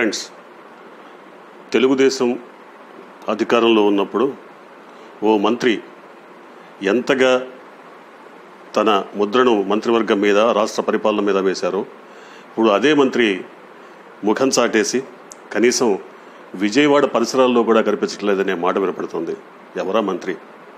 friends Telugu Desam అధికారంలో ఉన్నప్పుడు ఓ మంత్రి ఎంతగా తన ముద్రను మంత్రివర్గం మీద రాష్ట్ర పరిపాలన మీద వేశారో ఇప్పుడు అదే మంత్రి ముఖం చాటేసి కనీసం విజయవాడ పరిసరాల్లో కూడా కనిపించట్లేదనే మాట వినపడుతుంది ఎవరా మంత్రి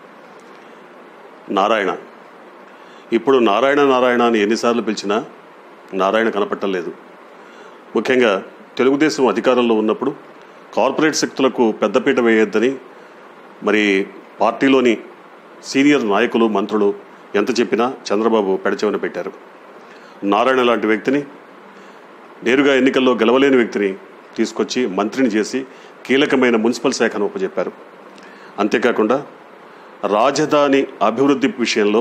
నారాయణ ఇప్పుడు నారాయణ నారాయణ అని ఎన్నిసార్లు పిలిచినా నారాయణ కనపట్టలేదు ముఖ్యంగా తెలుగుదేశం అధికారంలో ఉన్నప్పుడు కార్పొరేట్ శక్తులకు పెద్దపీట వేయొద్దని మరి పార్టీలోని సీనియర్ నాయకులు మంత్రులు ఎంత చెప్పినా చంద్రబాబు పెడచెవిన పెట్టారు నారాయణ లాంటి వ్యక్తిని నేరుగా ఎన్నికల్లో గెలవలేని వ్యక్తిని తీసుకొచ్చి మంత్రిని చేసి కీలకమైన మున్సిపల్ శాఖను ఒప్పజెప్పారు అంతేకాకుండా రాజధాని అభివృద్ధి విషయంలో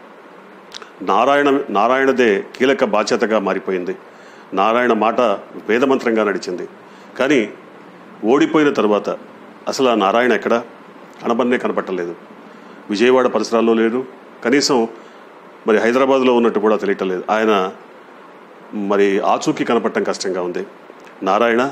నారాయణ నారాయణదే కీలక బాధ్యతగా మారిపోయింది నారాయణ మాట వేదమంత్రంగా నడిచింది కానీ ఓడిపోయిన తర్వాత అసలు ఆ నారాయణ ఎక్కడ కనబన్నే కనపట్టలేదు విజయవాడ పరిసరాల్లో లేడు కనీసం మరి హైదరాబాద్లో ఉన్నట్టు కూడా తెలియటం లేదు ఆయన మరి ఆచూకీ కనపడటం కష్టంగా ఉంది నారాయణ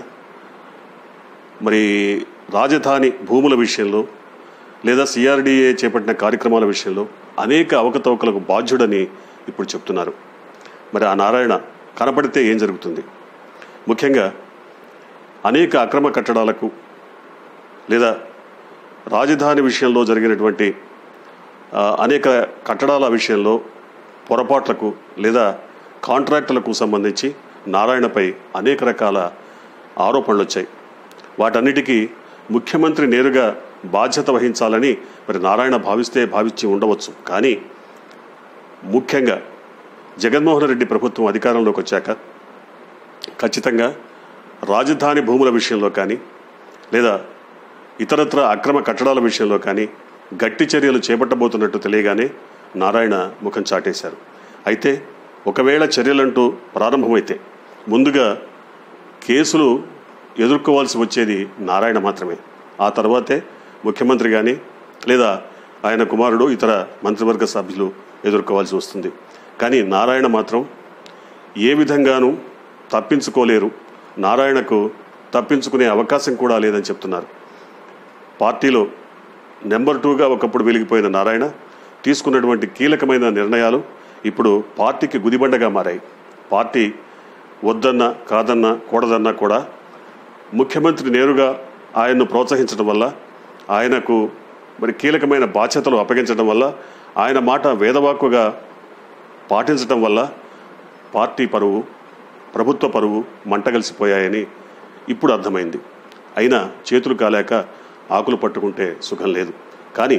మరి రాజధాని భూముల విషయంలో లేదా సిఆర్డీఏ చేపట్టిన కార్యక్రమాల విషయంలో అనేక అవకతవకలకు బాధ్యుడని ఇప్పుడు చెప్తున్నారు మరి ఆ నారాయణ కనపడితే ఏం జరుగుతుంది ముఖ్యంగా అనేక అక్రమ కట్టడాలకు లేదా రాజధాని విషయంలో జరిగినటువంటి ఆ, అనేక కట్టడాల విషయంలో పొరపాట్లకు లేదా కాంట్రాక్టులకు సంబంధించి నారాయణపై అనేక రకాల ఆరోపణలు వచ్చాయి వాటన్నిటికీ ముఖ్యమంత్రి నేరుగా బాధ్యత వహించాలని మరి నారాయణ భావిస్తే భావించి ఉండవచ్చు కానీ ముఖ్యంగా జగన్మోహన్ రెడ్డి ప్రభుత్వం అధికారంలోకి వచ్చాక ఖచ్చితంగా రాజధాని భూముల విషయంలో కానీ లేదా ఇతరత్ర అక్రమ కట్టడాల విషయంలో కానీ గట్టి చర్యలు చేపట్టబోతున్నట్టు తెలియగానే నారాయణ ముఖం చాటేశారు అయితే ఒకవేళ చర్యలంటూ ప్రారంభమైతే ముందుగా కేసులు ఎదుర్కోవాల్సి వచ్చేది నారాయణ మాత్రమే ఆ తర్వాతే ముఖ్యమంత్రి కానీ లేదా ఆయన కుమారుడు ఇతర మంత్రివర్గ సభ్యులు ఎదుర్కోవాల్సి వస్తుంది కానీ నారాయణ మాత్రం ఏ విధంగానూ తప్పించుకోలేరు నారాయణకు తప్పించుకునే అవకాశం కూడా లేదని చెప్తున్నారు పార్టీలో నెంబర్ టూగా ఒకప్పుడు వెలిగిపోయిన నారాయణ తీసుకున్నటువంటి కీలకమైన నిర్ణయాలు ఇప్పుడు పార్టీకి గుదిబండగా మారాయి పార్టీ వద్దన్నా కాదన్నా కూడదన్నా కూడా ముఖ్యమంత్రి నేరుగా ఆయన్ను ప్రోత్సహించడం వల్ల ఆయనకు మరి కీలకమైన బాధ్యతలు అప్పగించడం వల్ల ఆయన మాట వేదవాక్కుగా పాటించడం వల్ల పార్టీ పరువు ప్రభుత్వ పరువు మంటగలిసిపోయాయని ఇప్పుడు అర్థమైంది అయినా చేతులు కాలేక ఆకులు పట్టుకుంటే సుఖం లేదు కానీ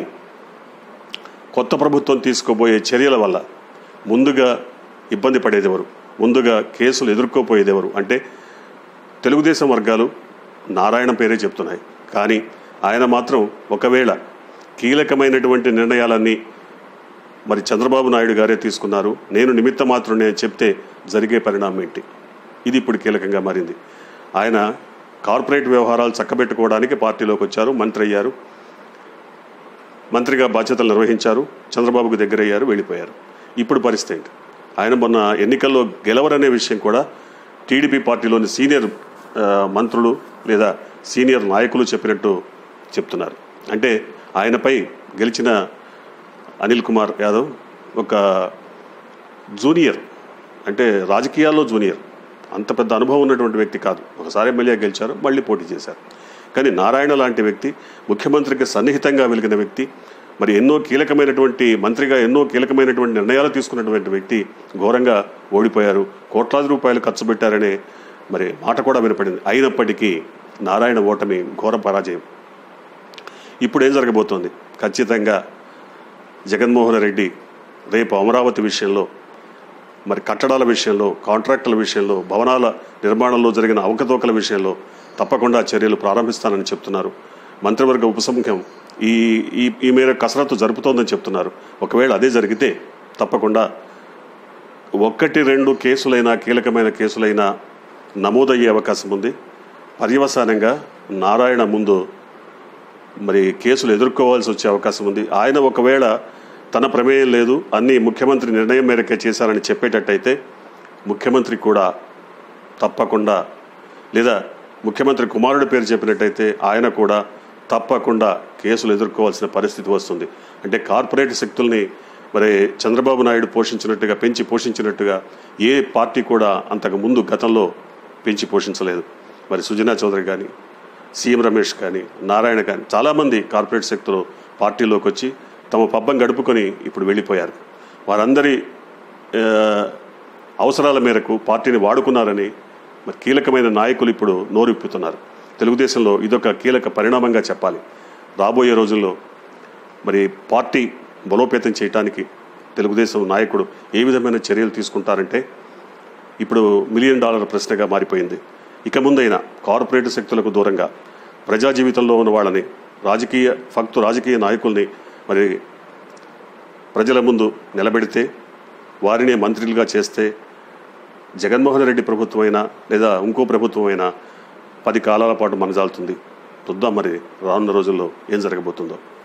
కొత్త ప్రభుత్వం తీసుకోబోయే చర్యల వల్ల ముందుగా ఇబ్బంది పడేదెవరు ముందుగా కేసులు ఎదుర్కోపోయేదెవరు అంటే తెలుగుదేశం వర్గాలు నారాయణ పేరే చెప్తున్నాయి కానీ ఆయన మాత్రం ఒకవేళ కీలకమైనటువంటి నిర్ణయాలన్నీ మరి చంద్రబాబు నాయుడు గారే తీసుకున్నారు నేను నిమిత్త మాత్రమే చెప్తే జరిగే పరిణామం ఏంటి ఇది ఇప్పుడు కీలకంగా మారింది ఆయన కార్పొరేట్ వ్యవహారాలు చక్కబెట్టుకోవడానికి పార్టీలోకి వచ్చారు మంత్రి అయ్యారు మంత్రిగా బాధ్యతలు నిర్వహించారు చంద్రబాబుకు దగ్గరయ్యారు వెళ్ళిపోయారు ఇప్పుడు పరిస్థితి ఏంటి ఆయన మొన్న ఎన్నికల్లో గెలవరనే విషయం కూడా టీడీపీ పార్టీలోని సీనియర్ ఆ, మంత్రులు లేదా సీనియర్ నాయకులు చెప్పినట్టు చెప్తున్నారు అంటే ఆయనపై గెలిచిన అనిల్ కుమార్ యాదవ్ ఒక జూనియర్ అంటే రాజకీయాల్లో జూనియర్ అంత పెద్ద అనుభవం ఉన్నటువంటి వ్యక్తి కాదు ఒకసారి ఎమ్మెల్యే గెలిచారు మళ్ళీ పోటీ చేశారు కానీ నారాయణ లాంటి వ్యక్తి ముఖ్యమంత్రికి సన్నిహితంగా వెలిగిన వ్యక్తి మరి ఎన్నో కీలకమైనటువంటి మంత్రిగా ఎన్నో కీలకమైనటువంటి నిర్ణయాలు తీసుకున్నటువంటి వ్యక్తి ఘోరంగా ఓడిపోయారు కోట్లాది రూపాయలు ఖర్చు పెట్టారనే మరి మాట కూడా వినపడింది అయినప్పటికీ నారాయణ ఓటమి ఘోర పరాజయం ఇప్పుడు ఏం జరగబోతోంది ఖచ్చితంగా జగన్మోహన్ రెడ్డి రేపు అమరావతి విషయంలో మరి కట్టడాల విషయంలో కాంట్రాక్టుల విషయంలో భవనాల నిర్మాణంలో జరిగిన అవకతవకల విషయంలో తప్పకుండా చర్యలు ప్రారంభిస్తానని చెప్తున్నారు మంత్రివర్గ ఉపసంఖ్యం ఈ ఈ ఈ మేర కసరత్తు జరుపుతోందని చెప్తున్నారు ఒకవేళ అదే జరిగితే తప్పకుండా ఒక్కటి రెండు కేసులైనా కీలకమైన కేసులైనా నమోదయ్యే అవకాశం ఉంది పర్యవసానంగా నారాయణ ముందు మరి కేసులు ఎదుర్కోవాల్సి వచ్చే అవకాశం ఉంది ఆయన ఒకవేళ తన ప్రమేయం లేదు అన్ని ముఖ్యమంత్రి నిర్ణయం మేరకే చేశారని చెప్పేటట్టయితే ముఖ్యమంత్రి కూడా తప్పకుండా లేదా ముఖ్యమంత్రి కుమారుడి పేరు చెప్పినట్టయితే ఆయన కూడా తప్పకుండా కేసులు ఎదుర్కోవాల్సిన పరిస్థితి వస్తుంది అంటే కార్పొరేట్ శక్తుల్ని మరి చంద్రబాబు నాయుడు పోషించినట్టుగా పెంచి పోషించినట్టుగా ఏ పార్టీ కూడా అంతకు ముందు గతంలో పెంచి పోషించలేదు మరి సుజనా చౌదరి కానీ సీఎం రమేష్ కానీ నారాయణ కానీ చాలామంది కార్పొరేట్ శక్తులు పార్టీలోకి వచ్చి తమ పబ్బం గడుపుకొని ఇప్పుడు వెళ్ళిపోయారు వారందరి ఆ, అవసరాల మేరకు పార్టీని వాడుకున్నారని మరి కీలకమైన నాయకులు ఇప్పుడు నోరిప్పుతున్నారు తెలుగుదేశంలో ఇదొక కీలక పరిణామంగా చెప్పాలి రాబోయే రోజుల్లో మరి పార్టీ బలోపేతం చేయడానికి తెలుగుదేశం నాయకుడు ఏ విధమైన చర్యలు తీసుకుంటారంటే ఇప్పుడు మిలియన్ డాలర్ ప్రశ్నగా మారిపోయింది ఇక ముందైనా కార్పొరేట్ శక్తులకు దూరంగా ప్రజా జీవితంలో ఉన్న వాళ్ళని రాజకీయ ఫక్తు రాజకీయ నాయకుల్ని మరి ప్రజల ముందు నిలబెడితే వారినే మంత్రులుగా చేస్తే జగన్మోహన్ రెడ్డి ప్రభుత్వం అయినా లేదా ఇంకో ప్రభుత్వం అయినా పది కాలాల పాటు మనజాలుతుంది చూద్దాం మరి రానున్న రోజుల్లో ఏం జరగబోతుందో